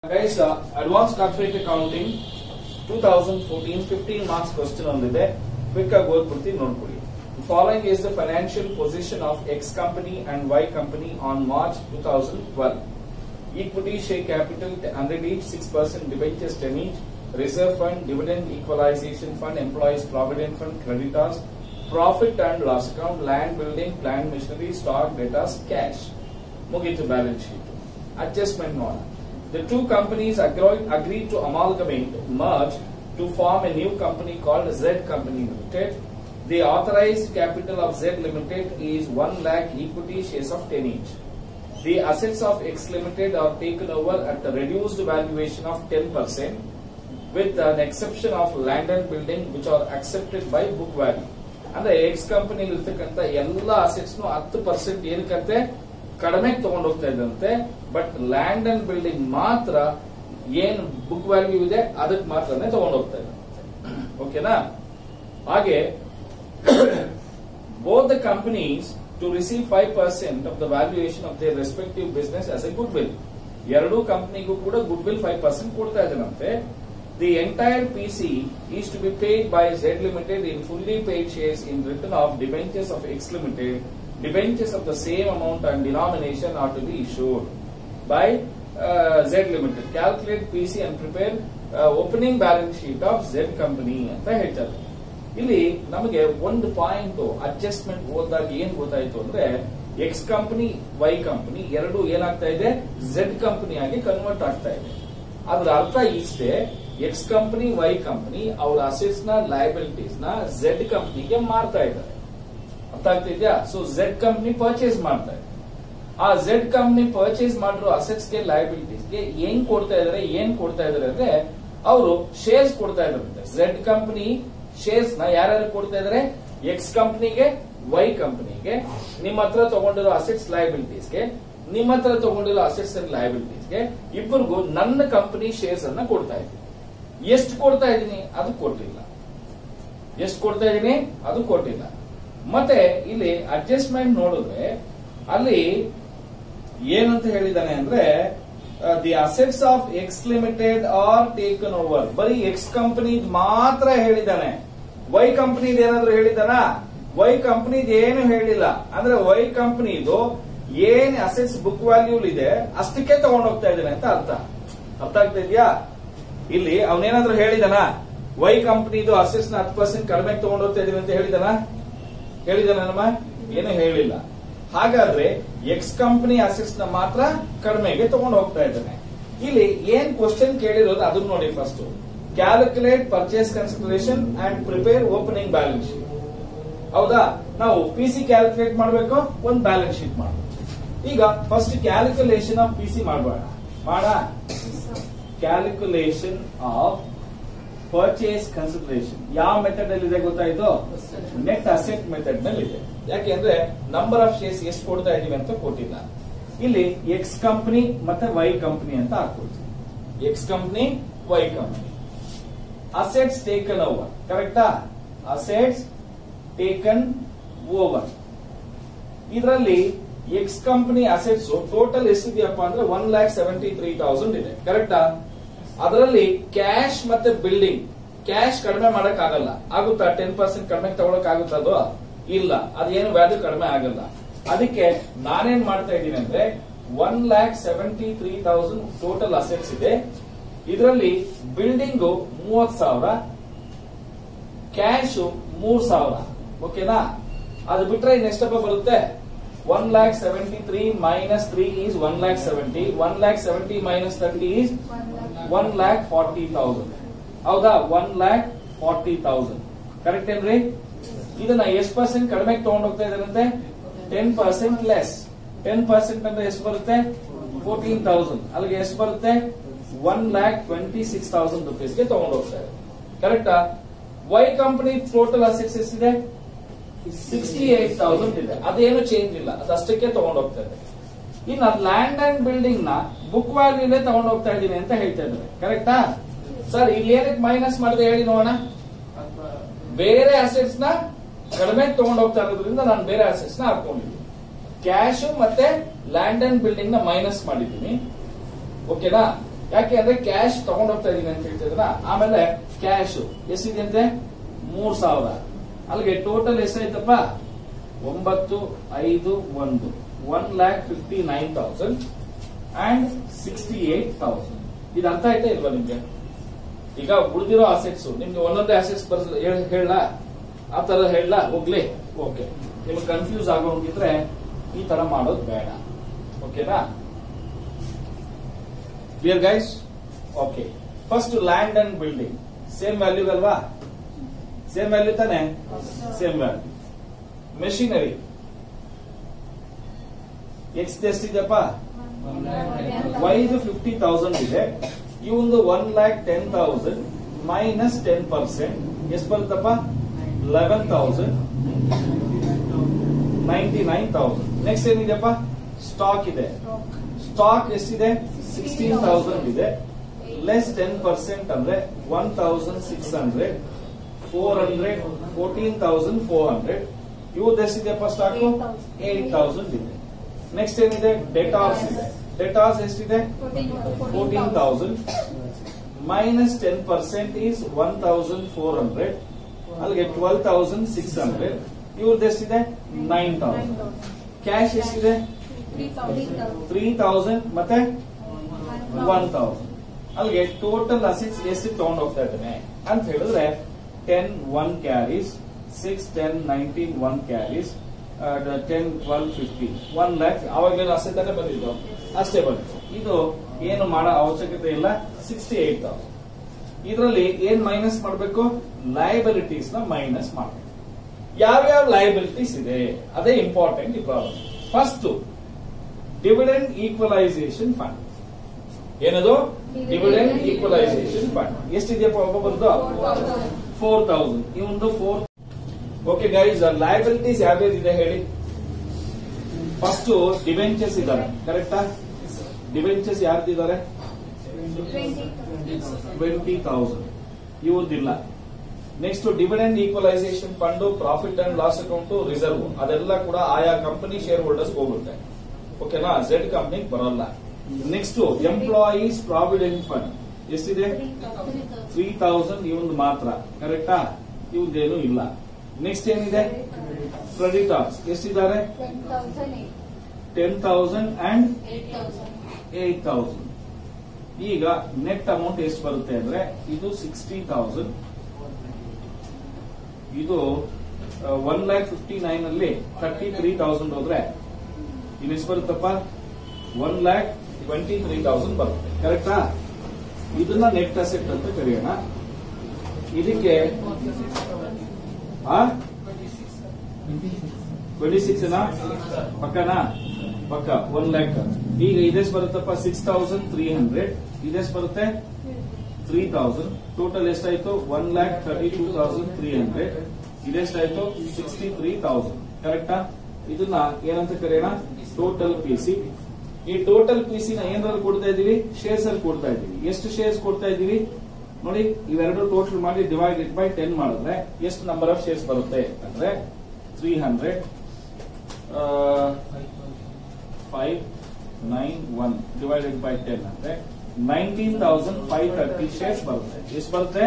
Guys advance corporate accounting two thousand fourteen fifteen marks question ಒಂದಿದೆ quick ಆಗಿ ಓದ್ಬಿಡ್ತೀನಿ ನೋಡ್ಕೊಳ್ಳಿ following is the financial position of X company and Y company on March two thousand twelve equity share capital 100 each 6% debentures 10 each reserve fund dividend equalization fund employees provident fund creditors profit and loss account land building plant machinery stock debtors cash ಮುಗೀತು balance sheet adjustment ನೋಡೋಣ the two companies agreed to amalgamate merge to form a new company called Z Company Limited. The authorized capital of Z Limited is 1 lakh equity shares of 10 each. The assets of X Limited are taken over at a reduced valuation of 10% with an exception of land and building which are accepted by book value. ಅಂದ್ರೆ X company ಇರ್ತಕ್ಕಂಥ ಎಲ್ಲ assets ಹತ್ತು percent ಏನಕ್ಕಂತೆ ಕಡಿಮೆ ತಗೊಂಡು ಹೋಗ್ತಾ ಇದ್ದಂತೆ but land and building ಮಾತ್ರ ಏನ್ ಬುಕ್ ವ್ಯಾಲ್ಯೂ ಇದೆ ಅದಕ್ಕೆ ಮಾತ್ರನೇ ತಗೊಂಡು ಹೋಗ್ತಾ ಇದ್ದಂತೆ ಓಕೆನಾ ಹಾಗೆ both the companies to receive 5% of the valuation of their respective business as a goodwill. ಎರಡೂ ಕಂಪನಿಗೂ ಕೂಡ ಗುಡ್ ವಿಲ್ ಫೈವ್ ಪರ್ಸೆಂಟ್ ಕೊಡ್ತಾ ಇದ್ದಾನಂತೆ the entire P C is to be paid by Z limited in fully paid shares in return of debentures of X limited debentures of the same amount and denomination are to be issued by Z limited calculate P C and prepare opening balance sheet of Z company ಅಂತ ಹೇಳ್ತಾರೆ ಇಲ್ಲಿ ನಮಗೆ ಒಂದು point adjustment ಓದಿದಾಗ ಏನ್ ಗೊತ್ತಾಯ್ತು ಅಂದ್ರೆ X company Y company ಎರಡು ಏನಾಗ್ತಾ ಇದೆ ಝೆಡ್ ಕಂಪನಿ ಆಗಿ ಕನ್ವರ್ಟ್ ಆಗ್ತಾ ಇದೆ ಅದ್ರ ಅರ್ಥ ಇಷ್ಟೇ ಎಕ್ಸ್ ಕಂಪನಿ ವೈ ಕಂಪನಿ ಅವರ ಅಸೆಟ್ಸ್ ನ ಲಯಬಿಲಿಟೀಸ್ ನ ಝೆಡ್ ಕಂಪನಿಗೆ ಮಾರ್ತಾ ಇದ್ದಾರೆ ಅರ್ಥ ಆಗ್ತಿದ್ಯಾ ಸೊ ಝೆಡ್ ಕಂಪನಿ ಪರ್ಚೇಸ್ ಮಾಡ್ತಾ ಇದೆ ಆ ಝೆಡ್ ಕಂಪನಿ ಪರ್ಚೇಸ್ ಮಾಡಿರೋ ಅಸೆಟ್ಸ್ ಗೆ ಲಯಬಿಲಿಟೀಸ್ ಗೆ ಏನ್ ಕೊಡ್ತಾ ಇದಾರೆ ಏನ್ ಕೊಡ್ತಾ ಇದಾರೆ ಅಂದ್ರೆ ಅವರು ಶೇರ್ಸ್ ಕೊಡ್ತಾ ಇದಾರಂತೆ ಝೆಡ್ ಕಂಪನಿ ಶೇರ್ಸ್ ನ ಯಾರ್ಯಾರು ಕೊಡ್ತಾ ಇದಾರೆ ಎಕ್ಸ್ ಕಂಪನಿಗೆ ವೈ ಕಂಪನಿಗೆ ನಿಮ್ಮ ಹತ್ರ ತಗೊಂಡಿರೋ ಅಸೆಟ್ಸ್ ಲಯಬಿಲಿಟೀಸ್ಗೆ ನಿಮ್ಮ ಹತ್ರ ತಗೊಂಡಿರೋ ಅಸೆಟ್ಸ್ ಅಂಡ್ ಲಯಬಿಲಿಟೀಸ್ಗೆ ಇಬ್ಬರಿಗೂ ನನ್ನ ಕಂಪನಿ ಶೇರ್ಸ್ ಅನ್ನ ಕೊಡ್ತಾ ಇದ್ದೀನಿ ಎಷ್ಟು ಕೊಡ್ತಾ ಇದ್ದೀನಿ ಅದು ಕೊಟ್ಟಿಲ್ಲ ಎಷ್ಟು ಕೊಡ್ತಾ ಇದ್ದೀನಿ ಅದು ಕೊಟ್ಟಿಲ್ಲ ಮತ್ತೆ ಇಲ್ಲಿ ಅಡ್ಜಸ್ಟ್ಮೆಂಟ್ ನೋಡಿದ್ರೆ ಅಲ್ಲಿ ಏನಂತ ಹೇಳಿದಾನೆ ಅಂದ್ರೆ the assets of X limited are taken over ಬರೀ ಎಕ್ಸ್ ಕಂಪನಿ ಮಾತ್ರ ಹೇಳಿದಾನೆ ವೈ ಕಂಪನಿ ಏನಾದ್ರು ಹೇಳಿದಾನ ವೈ ಕಂಪನಿ ಏನು ಹೇಳಿಲ್ಲ ಅಂದ್ರೆ ವೈ ಕಂಪನಿದು ಏನ್ ಅಸೆಟ್ಸ್ ಬುಕ್ ವ್ಯಾಲ್ಯೂ ಇದೆ ಅಷ್ಟಕ್ಕೆ ತಗೊಂಡು ಹೋಗ್ತಾ ಇದ್ದಾನೆ ಅಂತ ಅರ್ಥ ಅರ್ಥ ಆಗ್ತಾ ಇದೆಯಾ ಇಲ್ಲಿ ಅವನೇನಾದ್ರೂ ಹೇಳಿದಾನ ವೈ ಕಂಪನಿದು ಅಸೆಟ್ಸ್ ನ ಹತ್ತು ಪರ್ಸೆಂಟ್ ಕಡಿಮೆ ತಗೊಂಡು ಹೋಗ್ತಾ ಇದೀನಿ ಅಂತ ಹೇಳಿದಾನ ಹೇಳಿದಾನ ನಮ್ಮ ಏನು ಹೇಳಿಲ್ಲ ಹಾಗಾದ್ರೆ ಎಕ್ಸ್ ಕಂಪನಿ ಅಸೆಟ್ಸ್ ನ ಮಾತ್ರ ಕಡಿಮೆಗೆ ತಗೊಂಡು ಹೋಗ್ತಾ ಇದ್ದಾನೆ ಇಲ್ಲಿ ಏನ್ ಕ್ವಶನ್ ಕೇಳಿರೋದು ಅದನ್ನ ನೋಡಿ first calculate purchase consideration and prepare opening balance sheet ಹೌದಾ ನಾವು ಪಿ ಸಿ ಕ್ಯಾಲ್ಕುಲೇಟ್ ಮಾಡಬೇಕು ಒಂದು ಬ್ಯಾಲೆನ್ಸ್ ಶೀಟ್ ಮಾಡಬೇಕು ಈಗ first calculation of P C ಮಾಡಬೇಡ ಮಾಡ ಕ್ಯಾಲ್ಕುಲೇಷನ್ ಆಫ್ ಪರ್ಚೇಸ್ ಕನ್ಸಿಡರೇಷನ್ ಯಾವ ಮೆಥಡ್ ಅಲ್ಲಿ ಇದೆ ಗೊತ್ತಾಯ್ತು ನೆಟ್ ಅಸೆಟ್ ಮೆಥಡ್ ನಲ್ಲಿ ಇದೆ ಯಾಕೆಂದ್ರೆ ನಂಬರ್ ಆಫ್ ಶೇರ್ಸ್ ಎಷ್ಟು ಕೊಡ್ತಾ ಇದೀವಿ ಅಂತ ಕೊಟ್ಟಿಲ್ಲ ಇಲ್ಲಿ ಎಕ್ಸ್ ಕಂಪನಿ ಮತ್ತೆ ವೈ ಕಂಪನಿ ಅಂತ ಹಾಕೊಳ್ತೀವಿ X company Y company assets taken over ಕರೆಕ್ಟಾ ಅಸೆಟ್ಸ್ ಟೇಕನ್ ಓವರ್ ಇದರಲ್ಲಿ ಎಕ್ಸ್ ಕಂಪನಿ ಅಸೆಟ್ಸ್ ಟೋಟಲ್ ಎಷ್ಟಿದೆಯಪ್ಪ ಅಂದ್ರೆ one lakh seventy three thousand ಇದೆ ಕರೆಕ್ಟಾ ಅದರಲ್ಲಿ ಕ್ಯಾಶ್ ಮತ್ತೆ ಬಿಲ್ಡಿಂಗ್ ಕ್ಯಾಶ್ ಕಡಿಮೆ ಮಾಡಕ್ ಆಗಲ್ಲ ಆಗುತ್ತಾ ಟೆನ್ ಪರ್ಸೆಂಟ್ ಕಡಿಮೆ ತಗೊಳಕ್ ಆಗುತ್ತಾ ಅದು ಇಲ್ಲ ಅದೇನು ವ್ಯಾಲ್ಯೂ ಕಡಿಮೆ ಆಗಲ್ಲ ಅದಕ್ಕೆ ನಾನೇನ್ ಮಾಡ್ತಾ ಇದ್ದೀನಿ ಅಂದ್ರೆ one lakh seventy three thousand total assets ಇದೆ ಇದರಲ್ಲಿ ಬಿಲ್ಡಿಂಗ್ ಮೂವತ್ ಸಾವಿರ ಕ್ಯಾಶ್ ಮೂರ್ ಸಾವಿರ ಓಕೆನಾ ಅದು ಬಿಟ್ರೆ ಇನ್ನೆಷ್ಟಪ್ಪ ಬರುತ್ತೆ one lakh seventy three minus three is one lakh seventy one lakh seventy minus thirty is one lakh forty thousand ಹೌದಾ one lakh forty thousand correct ಏನ್ರಿ ಇದನ್ನ ಎಷ್ಟು ಪರ್ಸೆಂಟ್ ಕಡಿಮೆ ತಗೊಂಡು ಹೋಗ್ತಾ ಇದಾರಂತೆ ten percent less ten percent ಅಂದ್ರೆ ಎಷ್ಟು ಬರುತ್ತೆ ಫೋರ್ಟೀನ್ ತೌಸಂಡ್ ಅಲ್ಲಿಗೆ ಎಷ್ಟು ಬರುತ್ತೆ one lakh twenty six thousand ರುಪೀಸ್ಗೆ ತಗೊಂಡು ಹೋಗ್ತಾ ಇದೆ ಕರೆಕ್ಟಾ ವೈ ಕಂಪನಿ ಟೋಟಲ್ ಅಸೆಟ್ಸ್ ಎಷ್ಟಿದೆ ಸಿಕ್ಸ್ಟಿ ಏಟ್ ತೌಸಂಡ್ ಇದೆ ಅದೇನು ಚೇಂಜ್ ಇಲ್ಲ ಅದಷ್ಟಕ್ಕೆ ತಗೊಂಡು ಹೋಗ್ತಾ ಇದೆ ಇನ್ನು ಲ್ಯಾಂಡ್ ಅಂಡ್ ಬಿಲ್ಡಿಂಗ್ ನ ಬುಕ್ ವ್ಯಾಲ್ಯೂಲೇ ತಗೊಂಡು ಹೋಗ್ತಾ ಇದ್ದೀನಿ ಅಂತ ಹೇಳ್ತಾ ಇದ್ದಾರೆ ಕರೆಕ್ಟಾ ಸರ್ ಇಲ್ಲಿ ಏನಕ್ಕೆ ಮೈನಸ್ ಮಾಡಿದೆ ಹೇಳಿ ನೋಡೋಣ ಬೇರೆ ಅಸೆಟ್ಸ್ ನ ಕಡಿಮೆ ತಗೊಂಡು ಹೋಗ್ತಾ ಇರೋದ್ರಿಂದ ನಾನು ಬೇರೆ ಅಸೆಟ್ಸ್ ನ ಹಾಕೊಂಡಿದ್ದೀನಿ ಕ್ಯಾಶ್ ಮತ್ತೆ ಲ್ಯಾಂಡ್ ಅಂಡ್ ಬಿಲ್ಡಿಂಗ್ ನ ಮೈನಸ್ ಮಾಡಿದ್ದೀನಿ ಓಕೆನಾ ಯಾಕೆ ಅಂದ್ರೆ ಕ್ಯಾಶ್ ತಗೊಂಡ್ ಹೋಗ್ತಾ ಇದೀನಿ ಅಂತ ಹೇಳ್ತಿದ್ರ ಆಮೇಲೆ ಕ್ಯಾಶ್ ಎಷ್ಟಿದೆ ಅಂತೆ ಮೂರ್ ಸಾವಿರ ಅಲ್ಲಿಗೆ ಟೋಟಲ್ ಎಷ್ಟಾಯ್ತಪ್ಪ ಒಂಬತ್ತು ಐದು ಒಂದು one lakh fifty nine thousand and sixty eight thousand ಇದು ಅರ್ಥ ಆಯ್ತಾ ಇಲ್ವಾ ನಿಮ್ಗೆ ಈಗ ಉಳಿದಿರೋ ಅಸೆಟ್ಸ್ ನಿಮ್ಗೆ ಒಂದೊಂದೇ ಅಸೆಟ್ಸ್ ಬರ್ಸ್ ಹೇಳ ಆ ತರ ಹೇಳ ಹೋಗ್ಲಿ ಓಕೆ ನಿಮ್ಗೆ ಕನ್ಫ್ಯೂಸ್ ಆಗೋಂಗಿದ್ರೆ ಈ ತರ ಮಾಡೋದು ಬೇಡ ಓಕೆನಾ clear guys okay first land and building same value ಅಲ್ವಾ ಸೇಮ್ ವ್ಯಾಲ್ಯೂ ತಾನೆ ಸೇಮ್ ವ್ಯಾಲ್ಯೂ ಮೆಷಿನರಿ ಎಕ್ಸ್ ಎಷ್ಟಿದೆಪ್ಪ ವೈದು ಫಿಫ್ಟಿ ತೌಸಂಡ್ ಇದೆ ಇವಂದು one lakh ten thousand minus ten percent ಎಷ್ಟು ಬರುತ್ತಪ್ಪ eleven thousand ninety nine thousand next ಏನಿದೆಪ್ಪ ಸ್ಟಾಕ್ ಇದೆ ಸ್ಟಾಕ್ ಎಷ್ಟಿದೆ ಸಿಕ್ಸ್ಟೀನ್ ತೌಸಂಡ್ ಇದೆ ಲೆಸ್ ಟೆನ್ ಪರ್ಸೆಂಟ್ ಅಂದ್ರೆ one thousand six hundred four hundred fourteen thousand four hundred ಇವ್ರದ್ದು ಎಷ್ಟಿದೆಪ್ಪ ಸ್ಟಾಕ್ ಏಟ್ ತೌಸಂಡ್ ಇದೆ ನೆಕ್ಸ್ಟ್ ಏನಿದೆ ಡೆಟಾರ್ಸ್ ಇದೆ ಡೆಟಾರ್ಸ್ ಎಷ್ಟಿದೆ fourteen thousand minus ten percent is one thousand four hundred ಅಲ್ಲಿಗೆ twelve thousand six hundred ಇವ್ರದ್ದು ಎಷ್ಟಿದೆ ನೈನ್ ತೌಸಂಡ್ ಕ್ಯಾಶ್ ಎಷ್ಟಿದೆ ತ್ರೀ ತೌಸಂಡ್ ಮತ್ತೆ ಒನ್ ತೌಸಂಡ್ ಅಲ್ಲಿಗೆ ಟೋಟಲ್ ಅಸೆಟ್ಸ್ ಎಷ್ಟು ತಗೊಂಡ್ ಹೋಗ್ತಾ ಇದ್ದಾನೆ ಅಂತ ಹೇಳಿದ್ರೆ ten one carries six ten nineteen one carries ten twelve fifteen one lakh ಅವಾಗೇನು ಅಷ್ಟೇ ತಾನೇ ಬಂದಿದ್ದು ಅಷ್ಟೇ ಬಂದಿತ್ತು ಇದು ಏನು ಮಾಡೋ ಅವಶ್ಯಕತೆ ಇಲ್ಲ ಸಿಕ್ಸ್ಟಿ ಏಟ್ ತೌಸಂಡ್ ಇದರಲ್ಲಿ ಏನ್ ಮೈನಸ್ ಮಾಡಬೇಕು ಲಯಬಿಲಿಟೀಸ್ ನ ಮೈನಸ್ ಮಾಡಬೇಕು ಯಾವ್ಯಾವ ಲಯಬಿಲಿಟೀಸ್ ಇದೆ ಅದೇ ಇಂಪಾರ್ಟೆಂಟ್ ಈ problem first dividend equalisation fund ಏನದು ಡಿವಿಡೆಂಡ್ ಈಕ್ವಲೈಸೇಷನ್ ಫಂಡ್ ಎಷ್ಟಿದೆಯಪ್ಪ ಒಬ್ಬೊಬ್ಬರದು ಫೋರ್ ತೌಸಂಡ್ ಈ ಒಂದು ಫೋರ್ ಓಕೆ ಗೈಸ್ ಲಯಬಿಲಿಟೀಸ್ ಯಾವ್ಯಾವ್ದಿದೆ ಹೇಳಿ ಫಸ್ಟ್ ಡಿವೆಂಚರ್ಸ್ ಇದ್ದಾರೆ ಕರೆಕ್ಟಾ ಡಿವೆಂಚರ್ಸ್ ಯಾರ್ದಿದ್ದಾರೆ ಟ್ವೆಂಟಿ ತೌಸಂಡ್ ಇವ್ರದ್ದಿಲ್ಲ next dividend equalisation fund profit and loss account reserve ಅದೆಲ್ಲ ಕೂಡ ಆಯಾ ಕಂಪನಿ ಶೇರ್ ಹೋಲ್ಡರ್ಸ್ ಹೋಗುತ್ತೆ ಓಕೆನಾ ಝೆಡ್ ಕಂಪ್ನಿಗೆ ಬರೋಲ್ಲ ನೆಕ್ಸ್ಟ್ ಎಂಪ್ಲಾಯೀಸ್ ಪ್ರಾವಿಡೆಂಟ್ ಫಂಡ್ ಎಷ್ಟಿದೆ ತ್ರೀ ತೌಸಂಡ್ ಇವಂದು ಮಾತ್ರ ಕರೆಕ್ಟಾ ಇವ್ದೇನು ಇಲ್ಲ ನೆಕ್ಸ್ಟ್ ಏನಿದೆ ಕ್ರೆಡಿಟಾರ್ಸ್ ಎಷ್ಟಿದ್ದಾರೆ ten thousand and eight thousand ಈಗ ನೆಟ್ ಅಮೌಂಟ್ ಎಷ್ಟು ಬರುತ್ತೆ ಅಂದ್ರೆ ಇದು ಸಿಕ್ಸ್ಟಿ ತೌಸಂಡ್ ಇದು ಒನ್ ಲ್ಯಾಕ್ ಫಿಫ್ಟಿ ನೈನ್ ಅಲ್ಲಿ ಥರ್ಟಿ ತ್ರೀ ತೌಸಂಡ್ ಹೋದ್ರೆ ಇದು ಎಷ್ಟು ಬರುತ್ತಪ್ಪ one lakh twenty three thousand ಬರುತ್ತೆ ಕರೆಕ್ಟಾ ಇದನ್ನ ನೆಟ್ ಅಸೆಟ್ ಅಂತ ಕರೆಯೋಣ ಇದಕ್ಕೆ ಟ್ವೆಂಟಿ ಸಿಕ್ಸ್ ಪಕ್ಕನಾ ಪಕ್ಕ ಒನ್ ಲ್ಯಾಕ್ ಈಗ ಇದೆಷ್ಟು ಬರುತ್ತಪ್ಪ ಸಿಕ್ಸ್ ತೌಸಂಡ್ ತ್ರೀ ಹಂಡ್ರೆಡ್ ಇದೆಷ್ಟು ಬರುತ್ತೆ ತ್ರೀ ತೌಸಂಡ್ ಟೋಟಲ್ ಎಷ್ಟಾಯ್ತು one lakh thirty two thousand three hundred ಇದೆಷ್ಟಾಯ್ತು ಸಿಕ್ಸ್ಟಿ ತ್ರೀ ತೌಸಂಡ್ ಕರೆಕ್ಟಾ ಇದನ್ನ ಏನಂತ ಕರೆಯೋಣ ಟೋಟಲ್ ಪಿ ಸಿ ಈ ಟೋಟಲ್ ಪಿ ಸಿ ನ ಏನಾದ್ರು ಕೊಡ್ತಾ ಇದೀವಿ ಶೇರ್ಸ್ ಅಲ್ಲಿ ಕೊಡ್ತಾ ಇದೀವಿ ಎಷ್ಟು ಶೇರ್ಸ್ ಕೊಡ್ತಾ ಇದೀವಿ ನೋಡಿ ಇವೆರಡು ಟೋಟಲ್ ಮಾಡಿ ಡಿವೈಡೆಡ್ ಬೈ ಟೆನ್ ಮಾಡಿದ್ರೆ ಎಷ್ಟು ನಂಬರ್ ಆಫ್ ಶೇರ್ಸ್ ಬರುತ್ತೆ ಅಂದ್ರೆ three hundred five nine one divided by ten ಅಂದ್ರೆ nineteen thousand five thirty shares ಬರುತ್ತೆ ಎಷ್ಟು ಬರುತ್ತೆ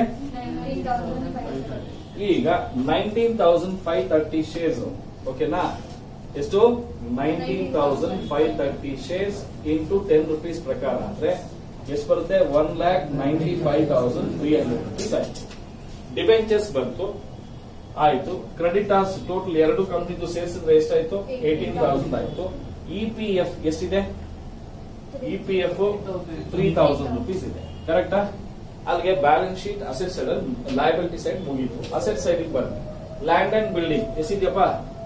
ಈಗ nineteen thousand five thirty shares ಓಕೆನಾ ಎಷ್ಟು nineteen thousand five thirty shares into ten rupees ಪ್ರಕಾರ ಅಂದ್ರೆ ಎಷ್ಟು ಬರುತ್ತೆ one lakh ninety five thousand three hundred rupees ಆಯ್ತು ಡಿಬೆಂಚರ್ಸ್ ಬಂತು ಆಯ್ತು ಕ್ರೆಡಿಟಾರ್ಸ್ ಟೋಟಲ್ ಎರಡು ಕಂಪ್ನಿದು ಸೇರಿಸಿದ್ರೆ ಎಷ್ಟಾಯ್ತು ಏಟೀನ್ ತೌಸಂಡ್ ಆಯ್ತು ಇ ಪಿ ಎಫ್ ಎಷ್ಟಿದೆ E P F three thousand rupees ಇದೆ ಕರೆಕ್ಟಾ ಅಲ್ಲಿಗೆ balance sheet asset side liability side ಮುಗೀತು ಅಸೆಟ್ ಸೈಡ್ ಬನ್ನಿ ಲ್ಯಾಂಡ್ ಅಂಡ್ ಬಿಲ್ಡಿಂಗ್ ಎಷ್ಟಿದೆಯಪ್ಪ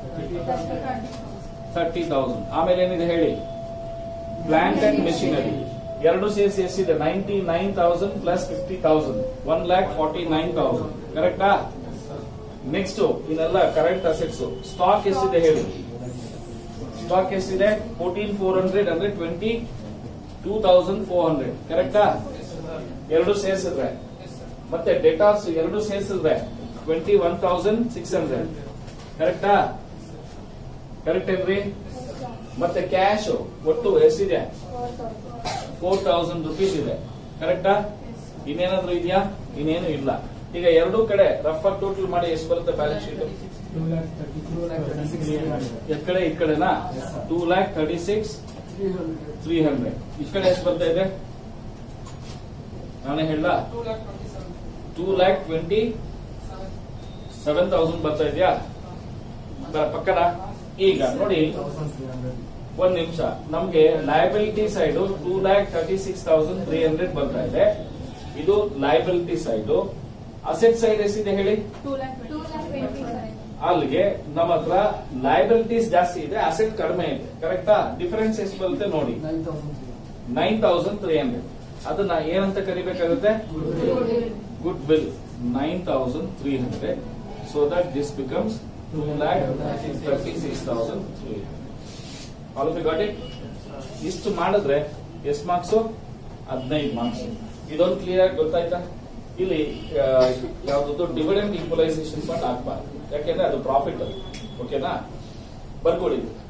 ತರ್ಟಿ ತೌಸಂಡ್ ಆಮೇಲೆ ಏನಿದೆ ಹೇಳಿ ಪ್ಲಾಂಟ್ ಅಂಡ್ ಮೆಷಿನರಿ ಎರಡು ಸೇರಿಸಿ ಎಷ್ಟಿದೆ ninety nine thousand plus fifty thousand one lakh forty nine thousand ಕರೆಕ್ಟಾ ನೆಕ್ಸ್ಟ್ ಇನ್ನೆಲ್ಲ ಕರೆಂಟ್ ಅಸೆಟ್ಸ್ ಸ್ಟಾಕ್ ಎಷ್ಟಿದೆ ಹೇಳಿ ಸ್ಟಾಕ್ ಎಷ್ಟಿದೆ ಫೋರ್ಟೀನ್ ಫೋರ್ ಹಂಡ್ರೆಡ್ ಅಂದ್ರೆ twenty two thousand four hundred ಕರೆಕ್ಟಾ ಎರಡು ಸೇರಿಸಿದ್ರೆ ಮತ್ತೆ ಡೆಟಾರ್ಸ್ ಎರಡು ಸೇರಿಸಿದ್ರೆ twenty one thousand six hundred ಕರೆಕ್ಟಾ ಕರೆಕ್ಟ್ ಏನ್ರಿ ಮತ್ತೆ ಕ್ಯಾಶ್ ಒಟ್ಟು ಎಷ್ಟಿದೆ ಫೋರ್ ತೌಸಂಡ್ ರುಪೀಸ್ ಇದೆ ಕರೆಕ್ಟಾ ಇನ್ನೇನಾದ್ರೂ ಇದೆಯಾ ಇನ್ನೇನು ಇಲ್ಲ ಈಗ ಎರಡೂ ಕಡೆ ರಫ್ ಆಗಿ ಟೋಟಲ್ ಮಾಡಿ ಎಷ್ಟು ಬರುತ್ತೆ ಬ್ಯಾಲೆನ್ಸ್ ಶೀಟ್ ಎತ್ ಕಡೆ ಈ ಕಡೆನಾ Yes, sir. Two lakh thirty six three hundred ಈ ಕಡೆ ಎಷ್ಟು ಬರ್ತಾ ಇದೆ ನಾನೇ ಹೇಳ two lakh twenty seven thousand ಬರ್ತಾ ಇದೆಯಾ ಬ- ಪಕ್ಕನ ಈಗ ನೋಡಿ ಒಂದ್ ನಿಮಿಷ ನಮ್ಗೆ liability side two lakh thirty six thousand three hundred ಬರ್ತಾ ಇದೆ ಇದು ಲಯಬಿಲಿಟಿ ಸೈಡ್ ಅಸೆಟ್ ಸೈಡ್ ಎಷ್ಟಿದೆ ಹೇಳಿ ಅಲ್ಲಿಗೆ ನಮ್ಮ ಹತ್ರ ಲಯಬಿಲಿಟೀಸ್ ಜಾಸ್ತಿ ಇದೆ ಅಸೆಟ್ ಕಡಿಮೆ ಇದೆ ಕರೆಕ್ಟಾ ಡಿಫರೆನ್ಸ್ ಎಷ್ಟು ಬರುತ್ತೆ ನೋಡಿ ನೈನ್ ತೌಸಂಡ್ ತ್ರೀ ಹಂಡ್ರೆಡ್ ಅದನ್ನ ಏನಂತ ಕರಿಬೇಕಾಗುತ್ತೆ goodwill nine thousand three hundred so that this becomes two lakh thirty six thousand three all of got it ಇಷ್ಟು ಮಾಡಿದ್ರೆ ಎಷ್ಟು ಮಾರ್ಕ್ಸ್ ಹದಿನೈದು ಮಾರ್ಕ್ಸ್ ಇದೊಂದು ಕ್ಲಿಯರ್ ಆಗಿ ಗೊತ್ತಾಯ್ತಾ ಇಲ್ಲಿ ಯಾವ್ದು ಡಿವಿಡೆಂಡ್ ಈಕ್ವಲೈಸೇಷನ್ ಫಂಡ್ ಹಾಕ್ಬಾರ್ದು ಯಾಕೆಂದ್ರೆ ಅದು ಪ್ರಾಫಿಟ್ ಓಕೆನಾ ಬರ್ಕೊಡಿ